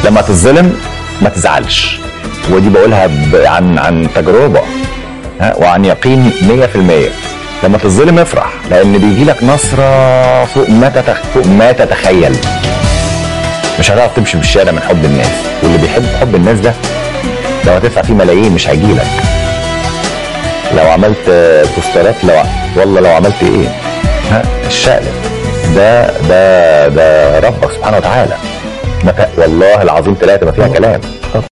لما تتظلم ما تزعلش ودي بقولها ب- عن عن تجربه ها وعن يقين 100% لما تتظلم افرح لان بيجي لك نصره فوق ما تتخ... فوق ما تتخيل مش هتعرف تمشي في الشارع من حب الناس واللي بيحب حب الناس ده لو هتدفع فيه ملايين مش هيجي لك لو عملت آه، بوسترات لو والله لو عملت ايه ها الشقلب ده ده ده ربك سبحانه وتعالى ما ت- والله العظيم ثلاثه ما فيها كلام